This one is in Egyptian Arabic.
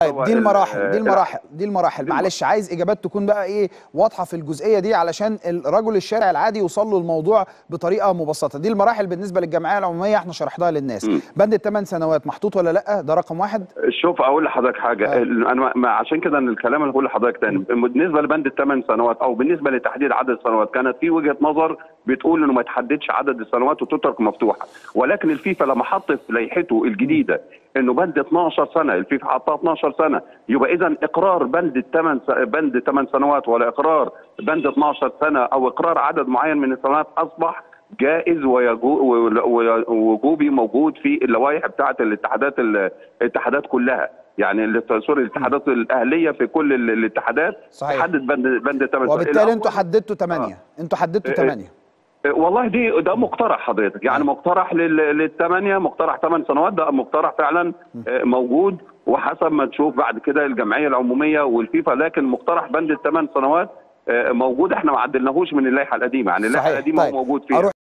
طيب دي المراحل دي المراحل دي المراحل معلش عايز اجابات تكون بقى ايه واضحه في الجزئيه دي علشان الرجل الشارع العادي يوصل له الموضوع بطريقه مبسطه دي المراحل بالنسبه للجمعيه العموميه احنا شرحناها للناس م. بند الثمان سنوات محطوط ولا لا ده رقم واحد شوف اقول لحضرتك حاجه آه. انا ما عشان كده إن الكلام اللي بقول لحضرتك تاني بالنسبه لبند الثمان سنوات او بالنسبه لتحديد عدد السنوات كانت في وجهه نظر بتقول انه ما يتحددش عدد السنوات وتترك مفتوحه ولكن الفيفا لما حط في لائحته الجديده انه بند 12 سنه الفيفا حطها 12 سنه يبقى اذا اقرار بند الثمان بند 8 سنوات ولا اقرار بند 12 سنه او اقرار عدد معين من السنوات اصبح جائز ويجو- و- ووجوبي موجود في اللوائح بتاعه الاتحادات الاتحادات كلها يعني ال- سوري الاتحادات الاهليه في كل ال- الاتحادات صحيح. تحدد بند بند 8 وبالتالي انتوا حددتوا 8 انتوا حددتوا إيه، 8 والله دي ده مقترح حضرتك يعني مقترح لل- للثمانيه مقترح ثمان سنوات ده مقترح فعلا آه، موجود وحسب ما تشوف بعد كده الجمعيه العموميه والفيفا لكن مقترح بند الثمان سنوات آه، موجود احنا ما عدلناهوش من اللائحه القديمه يعني اللائحه صحيح القديمه طيب هو موجود فيها اروح